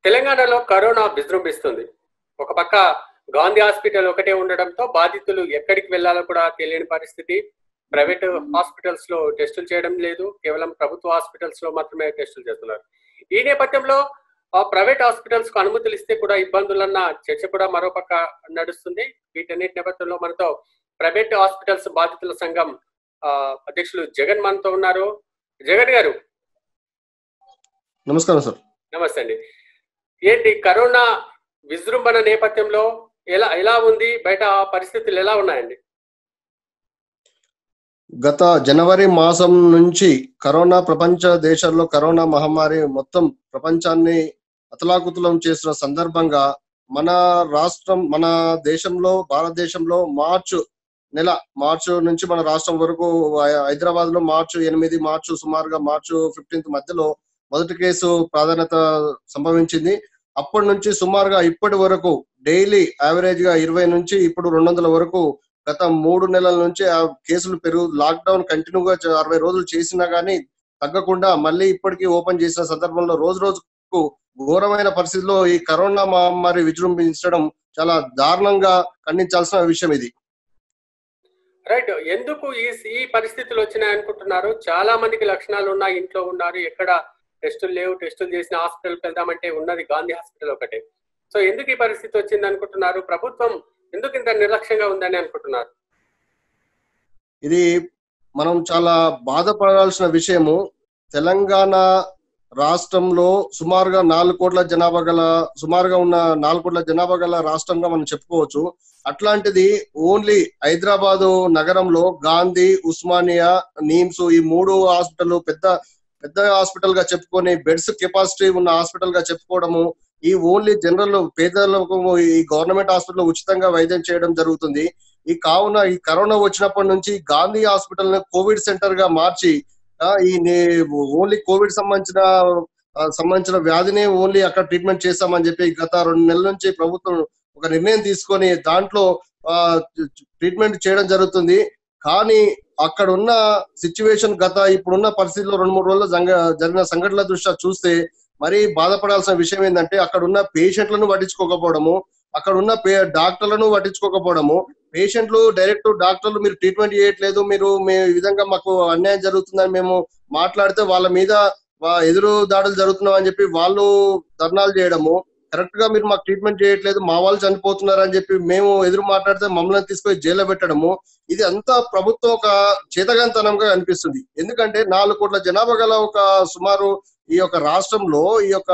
తెలంగాణలో కరోనా విజృంభిస్తుంది ఒక పక్క గాంధీ హాస్పిటల్ ఒకటే ఉండడంతో బాధితులు ఎక్కడికి వెళ్లాలో కూడా తెలియని పరిస్థితి ప్రైవేట్ హాస్పిటల్స్ లో టెస్టులు చేయడం లేదు కేవలం ప్రభుత్వ హాస్పిటల్స్ లో మాత్రమే టెస్టులు చేస్తున్నారు ఈ నేపథ్యంలో ఆ ప్రైవేట్ హాస్పిటల్స్ కు అనుమతులు ఇస్తే కూడా ఇబ్బందులన్న చర్చ కూడా మరోపక్క నడుస్తుంది వీటన్నిటి నేపథ్యంలో మనతో ప్రైవేట్ హాస్పిటల్స్ బాధితుల సంఘం ఆ, అధ్యక్షులు జగన్ మనతో ఉన్నారు జగన్ గారు నమస్కారం సార్ నమస్తే అండి ఏంటి కరోనా విజృంభణ నేపథ్యంలో ఎలా ఎలా ఉంది బయట పరిస్థితులు ఎలా ఉన్నాయండి గత జనవరి మాసం నుంచి కరోనా ప్రపంచ దేశాల్లో కరోనా మహమ్మారి మొత్తం ప్రపంచాన్ని అతలాకుతలం చేసిన సందర్భంగా మన రాష్ట్రం మన దేశంలో భారతదేశంలో మార్చు నెల మార్చు నుంచి మన రాష్ట్రం వరకు హైదరాబాద్ లో మార్చు ఎనిమిది మార్చు సుమారుగా మార్చు ఫిఫ్టీన్త్ మధ్యలో మొదటి కేసు ప్రాధాన్యత సంభవించింది అప్పటి నుంచి సుమారుగా ఇప్పటి వరకు డైలీ యావరేజ్ గా ఇరవై నుంచి ఇప్పుడు రెండు వందల వరకు గత మూడు నెలల నుంచి ఆ కేసులు పెరుగు లాక్డౌన్ కంటిన్యూగా చ- అరవై రోజులు చేసినా గానీ తగ్గకుండా మళ్ళీ ఇప్పటికీ ఓపెన్ చేసిన సందర్భంలో రోజు రోజుకు ఘోరమైన పరిస్థితిలో ఈ కరోనా మహమ్మారి విజృంభించడం చాలా దారుణంగా ఖండించాల్సిన విషయం ఇది రైట్ ఎందుకు ఈ ఈ పరిస్థితులు వచ్చినాయి అనుకుంటున్నారు చాలా మందికి లక్షణాలు ఉన్నాయి ఇంట్లో ఉన్నారు ఎక్కడ టెస్టులు లేవు టెస్టులు చేసిన హాస్పిటల్కి వెళ్దామంటే ఉన్నది గాంధీ హాస్పిటల్ ఒకటే సో ఎందుకు ఈ పరిస్థితి వచ్చింది అనుకుంటున్నారు ప్రభుత్వం ఎందుకు ఇంత నిర్లక్ష్యంగా ఉందని అనుకుంటున్నారు ఇది మనం చాలా బాధపడాల్సిన విషయము తెలంగాణ రాష్ట్రంలో సుమారుగా నాలుగు కోట్ల జనాభా గల సుమారుగా ఉన్న నాలుగు కోట్ల జనాభా గల రాష్ట్రంగా మనం చెప్పుకోవచ్చు అట్లాంటిది ఓన్లీ హైదరాబాదు నగరంలో గాంధీ ఉస్మానియా నీమ్స్ ఈ మూడు హాస్పిటల్ పెద్ద పెద్ద హాస్పిటల్ గా చెప్పుకొని బెడ్స్ కెపాసిటీ ఉన్న హాస్పిటల్ గా చెప్పుకోవడము ఈ ఓన్లీ జనరల్ పేదలకు ఈ గవర్నమెంట్ హాస్పిటల్ ఉచితంగా వైద్యం చేయడం జరుగుతుంది ఈ కావున ఈ కరోనా వచ్చినప్పటి నుంచి గాంధీ హాస్పిటల్ ని కోవిడ్ సెంటర్ గా మార్చి ఆ, ఈ నే- ఓన్లీ కోవిడ్ సంబంధించిన ఆ, సంబంధించిన వ్యాధిని ఓన్లీ అక్కడ ట్రీట్మెంట్ చేస్తామని చెప్పి గత రెండు నెలల నుంచి ప్రభుత్వం ఒక నిర్ణయం తీసుకొని దాంట్లో ఆ, ట్రీట్మెంట్ చేయడం జరుగుతుంది కానీ అక్కడ ఉన్న సిచ్యువేషన్ గత ఇప్పుడున్న పరిస్థితిలో రెండు మూడు రోజుల్లో జంగ- జరిగిన సంఘటనల దృష్ట్యా చూస్తే మరి బాధపడాల్సిన విషయం ఏంటంటే అక్కడ ఉన్న పేషెంట్లను పట్టించుకోకపోవడము అక్కడ ఉన్న పే డాక్టర్లను పట్టించుకోకపోవడము పేషెంట్లు డైరెక్ట్ డాక్టర్లు మీరు ట్రీట్మెంట్ చేయట్లేదు మీరు మీ ఈ విధంగా మాకు అన్యాయం జరుగుతుందని మేము మాట్లాడితే వాళ్ళ మీద వా- ఎదురు దాడులు జరుగుతున్నాం అని చెప్పి వాళ్ళు ధర్నాలు చేయడము కరెక్ట్ గా మీరు మాకు ట్రీట్మెంట్ చేయట్లేదు మా వాళ్ళు చనిపోతున్నారు అని చెప్పి మేము ఎదురు మాట్లాడితే మమ్మల్ని తీసుకొని జైల్లో పెట్టడము ఇది అంతా ప్రభుత్వం ఒక చేతగాంతనంగా అనిపిస్తుంది ఎందుకంటే నాలుగు కోట్ల జనాభా గల ఒక సుమారు ఈ యొక్క రాష్ట్రంలో ఈ యొక్క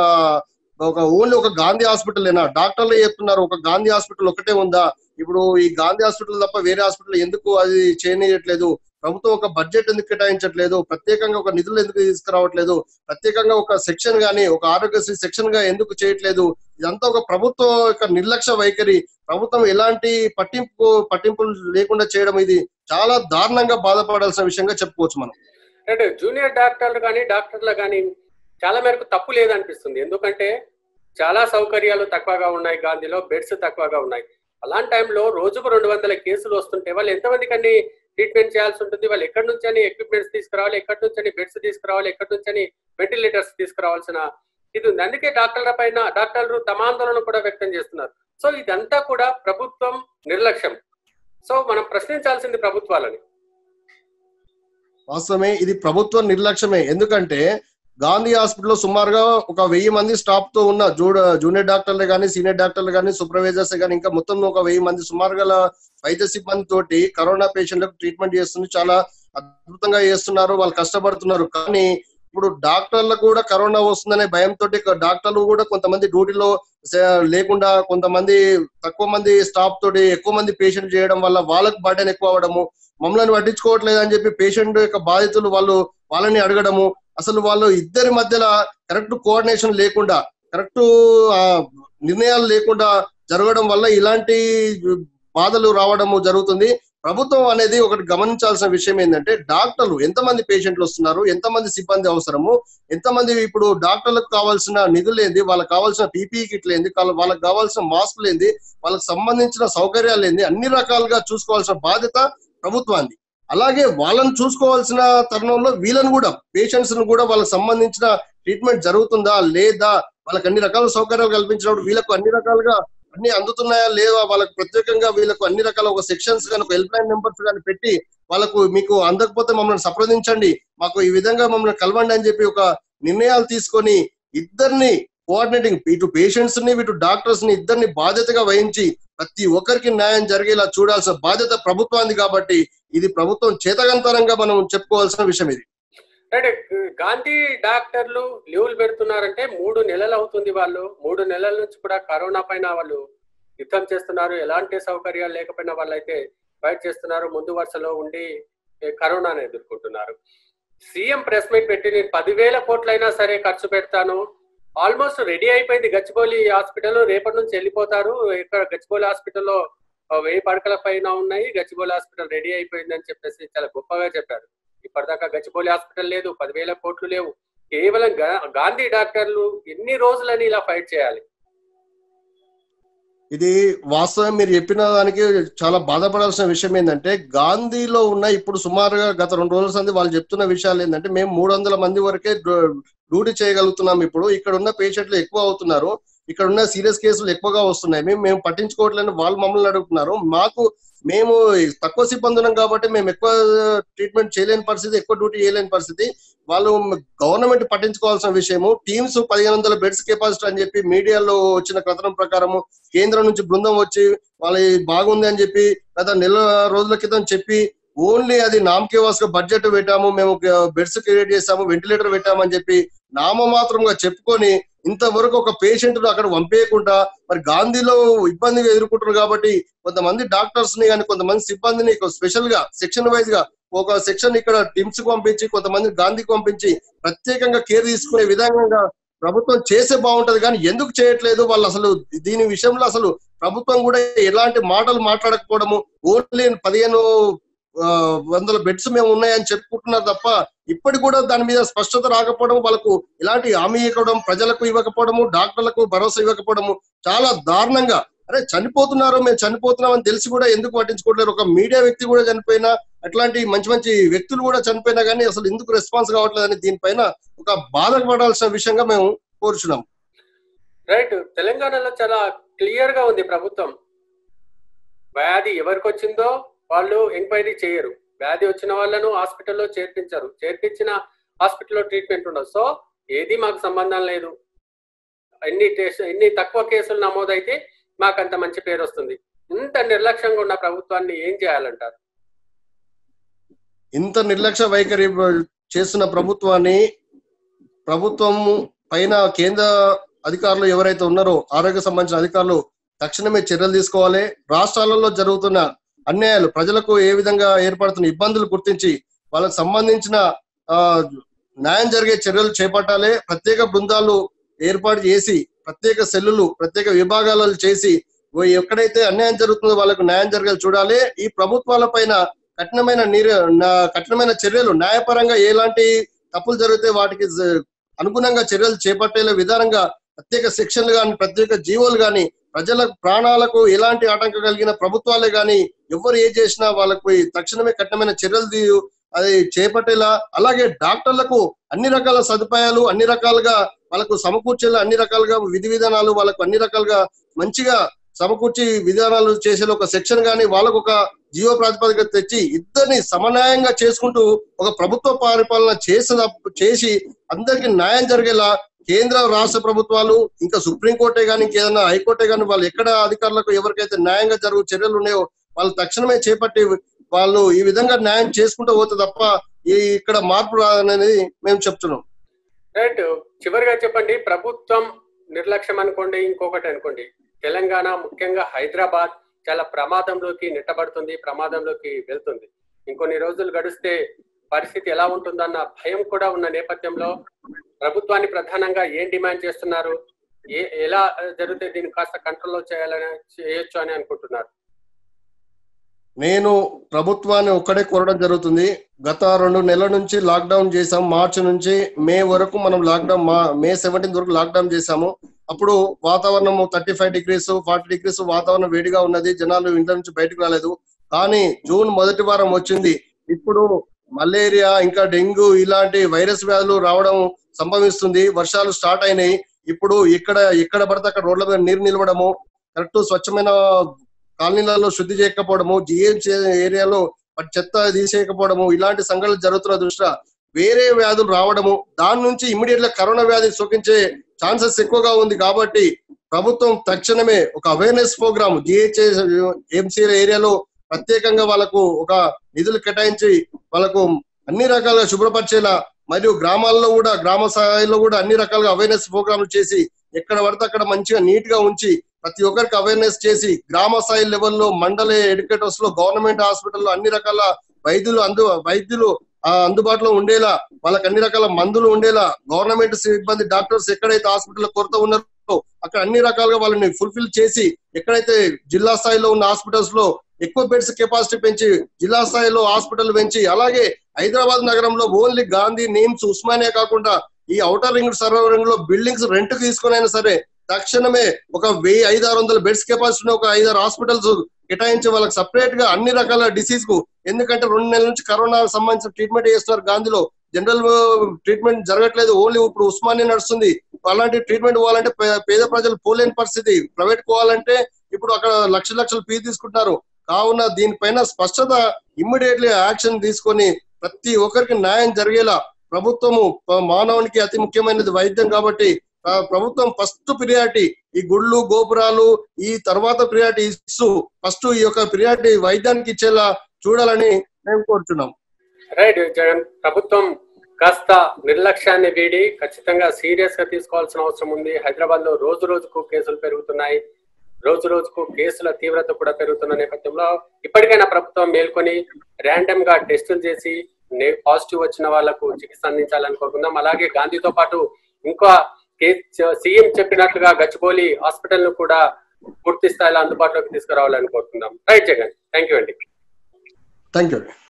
ఒక ఓన్లీ ఒక గాంధీ హాస్పిటల్ ఏనా డాక్టర్లు చెప్తున్నారు ఒక గాంధీ హాస్పిటల్ ఒకటే ఉందా ఇప్పుడు ఈ గాంధీ హాస్పిటల్ తప్ప వేరే హాస్పిటల్ ఎందుకు అది చేయనీయట్లేదు ప్రభుత్వం ఒక బడ్జెట్ ఎందుకు కేటాయించట్లేదు ప్రత్యేకంగా ఒక నిధులు ఎందుకు తీసుకురావట్లేదు ప్రత్యేకంగా ఒక సెక్షన్ గానీ ఒక ఆరోగ్యశ్రీ సెక్షన్ గా ఎందుకు చేయట్లేదు ఇదంతా ఒక ప్రభుత్వం యొక్క నిర్లక్ష్య వైఖరి ప్రభుత్వం ఎలాంటి పట్టింపు పట్టింపులు లేకుండా చేయడం ఇది చాలా దారుణంగా బాధపడాల్సిన విషయంగా చెప్పుకోవచ్చు మనం అంటే జూనియర్ డాక్టర్లు కానీ డాక్టర్లు కానీ చాలా మేరకు తప్పు లేదనిపిస్తుంది ఎందుకంటే చాలా సౌకర్యాలు తక్కువగా ఉన్నాయి గాంధీలో బెడ్స్ తక్కువగా ఉన్నాయి అలాంటి టైంలో రోజుకు రెండు వందల కేసులు వస్తుంటే వాళ్ళు ఎంతమందికి అన్ని ట్రీట్మెంట్ చేయాల్సి ఉంటుంది వాళ్ళు ఎక్కడి నుంచి అని ఎక్విప్మెంట్స్ తీసుకురావాలి ఎక్కడి నుంచి అని బెడ్స్ తీసుకురావాలి ఎక్కడి నుంచి అని వెంటిలేటర్స్ తీసుకురావాల్సిన ఇది ఉంది అందుకే డాక్టర్ల పైన డాక్టర్లు తమ ఆందోళన కూడా వ్యక్తం చేస్తున్నారు సో ఇదంతా కూడా ప్రభుత్వం నిర్లక్ష్యం సో మనం ప్రశ్నించాల్సింది ప్రభుత్వాలని వాస్తవమే ఇది ప్రభుత్వ నిర్లక్ష్యమే ఎందుకంటే గాంధీ హాస్పిటల్లో సుమారుగా ఒక వెయ్యి మంది స్టాఫ్ తో ఉన్న జూడ జూనియర్ డాక్టర్లు కానీ సీనియర్ డాక్టర్లు కానీ సూపర్వైజర్స్ కానీ ఇంకా మొత్తం ఒక వెయ్యి మంది సుమారుగా వైద్య సిబ్బంది తోటి కరోనా పేషెంట్లకు ట్రీట్మెంట్ చేస్తుంది చాలా అద్భుతంగా చేస్తున్నారు వాళ్ళు కష్టపడుతున్నారు కానీ ఇప్పుడు డాక్టర్లకు కూడా కరోనా వస్తుందనే భయంతో డాక్టర్లు కూడా కొంతమంది డ్యూటీలో సే- లేకుండా కొంతమంది తక్కువ మంది స్టాఫ్ తోటి ఎక్కువ మంది పేషెంట్ చేయడం వల్ల వాళ్ళకు బర్డెన్ ఎక్కువ అవడము మమ్మల్ని పట్టించుకోవట్లేదు అని చెప్పి పేషెంట్ యొక్క బాధితులు వాళ్ళు వాళ్ళని అడగడము అసలు వాళ్ళు ఇద్దరి మధ్యలో కరెక్ట్ కోఆర్డినేషన్ లేకుండా కరెక్ట్ నిర్ణయాలు లేకుండా జరగడం వల్ల ఇలాంటి బాధలు రావడము జరుగుతుంది ప్రభుత్వం అనేది ఒకటి గమనించాల్సిన విషయం ఏంటంటే డాక్టర్లు ఎంతమంది పేషెంట్లు వస్తున్నారు ఎంతమంది సిబ్బంది అవసరము ఎంతమంది ఇప్పుడు డాక్టర్లకు కావాల్సిన నిధులు ఏంది వాళ్ళకి కావాల్సిన పీపీ కిట్లు ఏంది వాళ్ళ- వాళ్ళకి కావాల్సిన మాస్కులు ఏంది వాళ్ళకి సంబంధించిన సౌకర్యాలు ఏంది అన్ని రకాలుగా చూసుకోవాల్సిన బాధ్యత ప్రభుత్వాన్ని అలాగే వాళ్ళని చూసుకోవాల్సిన తరుణంలో వీళ్ళని కూడా పేషెంట్స్ ను కూడా వాళ్ళకి సంబంధించిన ట్రీట్మెంట్ జరుగుతుందా లేదా వాళ్ళకి అన్ని రకాల సౌకర్యాలు కల్పించినప్పుడు వీళ్ళకు అన్ని రకాలుగా అన్ని అందుతున్నాయా లేవా వాళ్ళకి ప్రత్యేకంగా వీళ్ళకు అన్ని రకాల ఒక సెక్షన్స్ కానీ ఒక హెల్ప్ లైన్ నెంబర్స్ కానీ పెట్టి వాళ్ళకు మీకు అందకపోతే మమ్మల్ని సంప్రదించండి మాకు ఈ విధంగా మమ్మల్ని కలవండి అని చెప్పి ఒక నిర్ణయాలు తీసుకొని ఇద్దరిని కోఆర్డినేటింగ్ ఇటు పేషెంట్స్ ని ఇటు డాక్టర్స్ ని ఇద్దరిని బాధ్యతగా వహించి ప్రతి ఒక్కరికి న్యాయం జరిగేలా చూడాల్సిన బాధ్యత ప్రభుత్వానికి కాబట్టి ఇది ప్రభుత్వం చేతగంతరంగా మనం చెప్పుకోవాల్సిన విషయం ఇది అంటే గాంధీ డాక్టర్లు లీవులు పెడుతున్నారంటే మూడు నెలలు అవుతుంది వాళ్ళు మూడు నెలల నుంచి కూడా కరోనా పైన వాళ్ళు యుద్ధం చేస్తున్నారు ఎలాంటి సౌకర్యాలు లేకపోయినా వాళ్ళైతే ఫైట్ చేస్తున్నారు ముందు వరుసలో ఉండి ఏ, కరోనాను ఎదుర్కొంటున్నారు సీఎం ప్రెస్ మీట్ పెట్టి నేను పదివేల కోట్లైనా సరే ఖర్చు పెడతాను ఆల్మోస్ట్ రెడీ అయిపోయింది గచ్చిబౌలి హాస్పిటల్ రేపటి నుంచి వెళ్ళిపోతారు ఇక్కడ గచ్చిబౌలి హాస్పిటల్లో ఆ, వెయ్యి పడకల పైన ఉన్నాయి గచ్చిబౌలి హాస్పిటల్ రెడీ అయిపోయింది అని చెప్పేసి చాలా గొప్పగా చెప్పారు ఇప్పటిదాకా గచ్చిబౌలి హాస్పిటల్ లేదు పదివేల కోట్లు లేవు కేవలం గా- గాంధీ డాక్టర్లు ఎన్ని రోజులని ఇలా ఫైట్ చేయాలి ఇది వాస్తవం మీరు చెప్పిన దానికి చాలా బాధపడాల్సిన విషయం ఏంటంటే గాంధీలో ఉన్న ఇప్పుడు సుమారుగా గత రెండు రోజుల సంది వాళ్ళు చెప్తున్న విషయాలు ఏంటంటే మేము మూడు వందల మంది వరకే డ్యూ- డ్యూటీ చేయగలుగుతున్నాం ఇప్పుడు ఇక్కడ ఉన్న పేషెంట్లు ఎక్కువ అవుతున్నారు ఇక్కడ ఉన్న సీరియస్ కేసులు ఎక్కువగా వస్తున్నాయి మేము మేము పట్టించుకోవట్లేని వాళ్ళు మమ్మల్ని అడుగుతున్నారు మాకు మేము తక్కువ సిబ్బంది ఉన్నాం కాబట్టి మేము ఎక్కువ ట్రీట్మెంట్ చేయలేని పరిస్థితి ఎక్కువ డ్యూటీ చేయలేని పరిస్థితి వాళ్ళు గవర్నమెంట్ పట్టించుకోవాల్సిన విషయము టీమ్స్ పదిహేను వందల బెడ్స్ కెపాసిటీ అని చెప్పి మీడియాలో వచ్చిన కథనం ప్రకారము కేంద్రం నుంచి బృందం వచ్చి వాళ్ళ బాగుంది అని చెప్పి గత నెల రోజుల క్రితం చెప్పి ఓన్లీ అది నామకేవాస్ గా బడ్జెట్ పెట్టాము మేము బెడ్స్ క్రియేట్ చేసాము వెంటిలేటర్ పెట్టామని చెప్పి నామమాత్రంగా చెప్పుకొని ఇంతవరకు ఒక పేషెంట్ అక్కడ పంపేయకుండా మరి గాంధీలో ఇబ్బందిగా ఎదుర్కొంటారు కాబట్టి కొంతమంది డాక్టర్స్ ని కానీ కొంతమంది సిబ్బందిని స్పెషల్ గా సెక్షన్ వైజ్ గా ఒక సెక్షన్ ఇక్కడ టిమ్స్ కు పంపించి కొంతమంది గాంధీకి పంపించి ప్రత్యేకంగా కేర్ తీసుకునే విధంగా ప్రభుత్వం చేసే బాగుంటది కానీ ఎందుకు చేయట్లేదు వాళ్ళు అసలు దీని విషయంలో అసలు ప్రభుత్వం కూడా ఎలాంటి మాటలు మాట్లాడకపోవడము ఓన్లీ పదిహేను ఆ, వందల బెడ్స్ మేము ఉన్నాయని చెప్పుకుంటున్నారు తప్ప ఇప్పటి కూడా దాని మీద స్పష్టత రాకపోవడం వాళ్ళకు ఇలాంటి హామీ ఇవ్వడం ప్రజలకు ఇవ్వకపోవడము డాక్టర్లకు భరోసా ఇవ్వకపోవడము చాలా దారుణంగా అరే చనిపోతున్నారు మేము చనిపోతున్నాం అని తెలిసి కూడా ఎందుకు పట్టించుకోవట్లేదు ఒక మీడియా వ్యక్తి కూడా చనిపోయినా అట్లాంటి మంచి మంచి వ్యక్తులు కూడా చనిపోయినా కానీ అసలు ఎందుకు రెస్పాన్స్ కావట్లేదని దీనిపైన ఒక బాధపడాల్సిన విషయంగా మేము కోరుచున్నాం రైట్ తెలంగాణలో చాలా క్లియర్ గా ఉంది ప్రభుత్వం వ్యాధి ఎవరికి వచ్చిందో వాళ్ళు ఎంక్వైరీ చేయరు వ్యాధి వచ్చిన వాళ్ళను హాస్పిటల్లో చేర్పించరు చేర్పించిన హాస్పిటల్లో ట్రీట్మెంట్ ఉండదు సో ఏది మాకు సంబంధం లేదు ఎన్ని టెస్ట్ ఎన్ని తక్కువ కేసులు నమోదైతే మాకు అంత మంచి పేరు వస్తుంది ఇంత నిర్లక్ష్యంగా ఉన్న ప్రభుత్వాన్ని ఏం చేయాలంటారు ఇంత నిర్లక్ష్య వైఖరి చేస్తున్న ప్రభుత్వాన్ని ప్రభుత్వం పైన కేంద్ర అధికారులు ఎవరైతే ఉన్నారో ఆరోగ్య సంబంధించిన అధికారులు తక్షణమే చర్యలు తీసుకోవాలి రాష్ట్రాలలో జరుగుతున్న అన్యాయాలు ప్రజలకు ఏ విధంగా ఏర్పడుతున్న ఇబ్బందులు గుర్తించి వాళ్ళకి సంబంధించిన ఆ న్యాయం జరిగే చర్యలు చేపట్టాలి ప్రత్యేక బృందాలు ఏర్పాటు చేసి ప్రత్యేక సెల్లులు ప్రత్యేక విభాగాలు చేసి ఓ ఎక్కడైతే అన్యాయం జరుగుతుందో వాళ్ళకు న్యాయం జరిగేలా చూడాలి ఈ ప్రభుత్వాల పైన కఠినమైన నీరు నా- కఠినమైన చర్యలు న్యాయపరంగా ఎలాంటి తప్పులు జరిగితే వాటికి జ- అనుగుణంగా చర్యలు చేపట్టే విధానంగా ప్రత్యేక శిక్షణలు కానీ ప్రత్యేక జీవోలు కానీ ప్రజల ప్రాణాలకు ఎలాంటి ఆటంకం కలిగిన ప్రభుత్వాలే కానీ ఎవరు ఏ చేసినా వాళ్ళకు ఈ తక్షణమే కఠినమైన చర్యలు తీ- అది చేపట్టేలా అలాగే డాక్టర్లకు అన్ని రకాల సదుపాయాలు అన్ని రకాలుగా వాళ్ళకు సమకూర్చేలా అన్ని రకాలుగా విధి విధానాలు వాళ్ళకు అన్ని రకాలుగా మంచిగా సమకూర్చి విధానాలు చేసే ఒక సెక్షన్ కానీ వాళ్ళకు ఒక జీవో ప్రాతిపదిక తెచ్చి ఇద్దరిని సమన్యాయంగా చేసుకుంటూ ఒక ప్రభుత్వ పరిపాలన చేసిన చేసి అందరికి న్యాయం జరిగేలా కేంద్ర రాష్ట్ర ప్రభుత్వాలు ఇంకా సుప్రీంకోర్టే కానీ ఇంకేదైనా హైకోర్టే కానీ వాళ్ళు ఎక్కడ అధికారులకు ఎవరికైతే న్యాయంగా జరుగు చర్యలు ఉన్నాయో వాళ్ళు తక్షణమే చేపట్టి వాళ్ళు ఈ విధంగా న్యాయం చేసుకుంటూ పోతే తప్ప ఈ ఇక్కడ మార్పు రాదనేది మేము చెప్తున్నాం రైట్ చివరిగా చెప్పండి ప్రభుత్వం నిర్లక్ష్యం అనుకోండి ఇంకొకటి అనుకోండి తెలంగాణ ముఖ్యంగా హైదరాబాద్ చాలా ప్రమాదంలోకి నెట్టబడుతుంది ప్రమాదంలోకి వెళ్తుంది ఇంకొన్ని రోజులు గడిస్తే పరిస్థితి ఎలా ఉంటుందన్న భయం కూడా ఉన్న నేపథ్యంలో ప్రభుత్వాన్ని ప్రధానంగా ఏం డిమాండ్ చేస్తున్నారు ఏ ఎలా జరిగితే దీన్ని కాస్త కంట్రోల్లో చేయాలని చేయొచ్చు అని అనుకుంటున్నారు నేను ప్రభుత్వాన్ని ఒక్కడే కోరడం జరుగుతుంది గత రెండు నెలల నుంచి లాక్డౌన్ చేసాం మార్చి నుంచి మే వరకు మనం లాక్డౌన్ మా మే సెవెంటీన్త్ వరకు లాక్డౌన్ చేసాము అప్పుడు వాతావరణం thirty five degrees forty degrees వాతావరణం వేడిగా ఉన్నది జనాలు ఇంట్లో నుంచి బయటకు రాలేదు కానీ జూన్ మొదటి వారం వచ్చింది ఇప్పుడు మలేరియా ఇంకా డెంగ్యూ ఇలాంటి వైరస్ వ్యాధులు రావడం సంభవిస్తుంది వర్షాలు స్టార్ట్ అయినాయి ఇప్పుడు ఇక్కడ ఎక్కడ పడితే అక్కడ రోడ్ల మీద నీరు నిలవడము కరెక్ట్ స్వచ్ఛమైన కాలనీలలో శుద్ధి చేయకపోవడము జిహెచ్ ఏరియాలో చెత్త తీసేయకపోవడము ఇలాంటి సంఘటనలు జరుగుతున్న దృష్ట్యా వేరే వ్యాధులు రావడము దాని నుంచి ఇమీడియట్ గా కరోనా వ్యాధి సోకించే ఛాన్సెస్ ఎక్కువగా ఉంది కాబట్టి ప్రభుత్వం తక్షణమే ఒక అవేర్నెస్ ప్రోగ్రామ్ జిహెచ్ఏ ఎంసీ ఏరియాలో ప్రత్యేకంగా వాళ్ళకు ఒక నిధులు కేటాయించి వాళ్ళకు అన్ని రకాలుగా శుభ్రపరిచేలా మరియు గ్రామాల్లో కూడా గ్రామ స్థాయిలో కూడా అన్ని రకాలుగా అవేర్నెస్ ప్రోగ్రాంలు చేసి ఎక్కడ పడితే అక్కడ మంచిగా నీట్ గా ఉంచి ప్రతి ఒక్కరికి అవేర్నెస్ చేసి గ్రామ స్థాయి లెవెల్లో మండల ఎడ్యుకేటర్స్ లో గవర్నమెంట్ హాస్పిటల్లో అన్ని రకాల వైద్యులు అందు వైద్యులు ఆ, అందుబాటులో ఉండేలా వాళ్ళకి అన్ని రకాల మందులు ఉండేలా గవర్నమెంట్ సిబ్బంది డాక్టర్స్ ఎక్కడైతే హాస్పిటల్ కొరత ఉన్నారో అక్కడ అన్ని రకాలుగా వాళ్ళని ఫుల్ఫిల్ చేసి ఎక్కడైతే జిల్లా స్థాయిలో ఉన్న హాస్పిటల్స్ లో ఎక్కువ బెడ్స్ కెపాసిటీ పెంచి జిల్లా స్థాయిలో హాస్పిటల్ పెంచి అలాగే హైదరాబాద్ నగరంలో ఓన్లీ గాంధీ నేమ్స్ ఉస్మానియా కాకుండా ఈ ఔటర్ రింగ్ సరౌండింగ్ లో బిల్డింగ్స్ రెంట్ తీసుకుని అయినా సరే తక్షణమే ఒక వెయ్యి ఐదు ఆరు వందల బెడ్స్ కెపాసిటీ ఒక ఐదారు హాస్పిటల్స్ కేటాయించి వాళ్ళకి సపరేట్ గా అన్ని రకాల డిసీజ్ కు ఎందుకంటే రెండు నెలల నుంచి కరోనా సంబంధించిన ట్రీట్మెంట్ చేస్తున్నారు గాంధీలో జనరల్ ట్రీట్మెంట్ జరగట్లేదు ఓన్లీ ఇప్పుడు ఉస్మానియా నడుస్తుంది అలాంటి ట్రీట్మెంట్ పోవాలంటే పే- పేద ప్రజలు పోలేని పరిస్థితి ప్రైవేట్ పోవాలంటే ఇప్పుడు అక్కడ లక్ష లక్షలు ఫీజు తీసుకుంటున్నారు కావున దీనిపైన స్పష్టత ఇమ్మీడియట్లీ యాక్షన్ తీసుకొని ప్రతి ఒక్కరికి న్యాయం జరిగేలా ప్రభుత్వము ప- మానవునికి అతి ముఖ్యమైనది వైద్యం కాబట్టి ఆ, ప్రభుత్వం ఫస్ట్ ప్రియారిటీ ఈ గుళ్ళు గోపురాలు ఈ తర్వాత ప్రియారిటీ ఇస్తూ ఫస్ట్ ఈ యొక్క ప్రియారిటీ వైద్యానికి ఇచ్చేలా చూడాలని మేము కోరుతున్నాం రైట్ జగన్ ప్రభుత్వం కాస్త నిర్లక్ష్యాన్ని వీడి ఖచ్చితంగా సీరియస్ గా తీసుకోవాల్సిన అవసరం ఉంది హైదరాబాద్ లో రోజు రోజుకు కేసులు పెరుగుతున్నాయి రోజు రోజుకు కేసుల తీవ్రత కూడా పెరుగుతున్న నేపథ్యంలో ఇప్పటికైనా ప్రభుత్వం మేల్కొని ర్యాండమ్ గా టెస్టులు చేసి పాజిటివ్ వచ్చిన వాళ్లకు చికిత్స అందించాలని కోరుకుందాం అలాగే గాంధీతో పాటు ఇంకా సీఎం చెప్పినట్లుగా గచ్చిబౌలి హాస్పిటల్ ను కూడా పూర్తి స్థాయిలో అందుబాటులోకి తీసుకురావాలని కోరుకుందాం రైట్ జగన్ థ్యాంక్ యూ అండి థ్యాంక్ యూ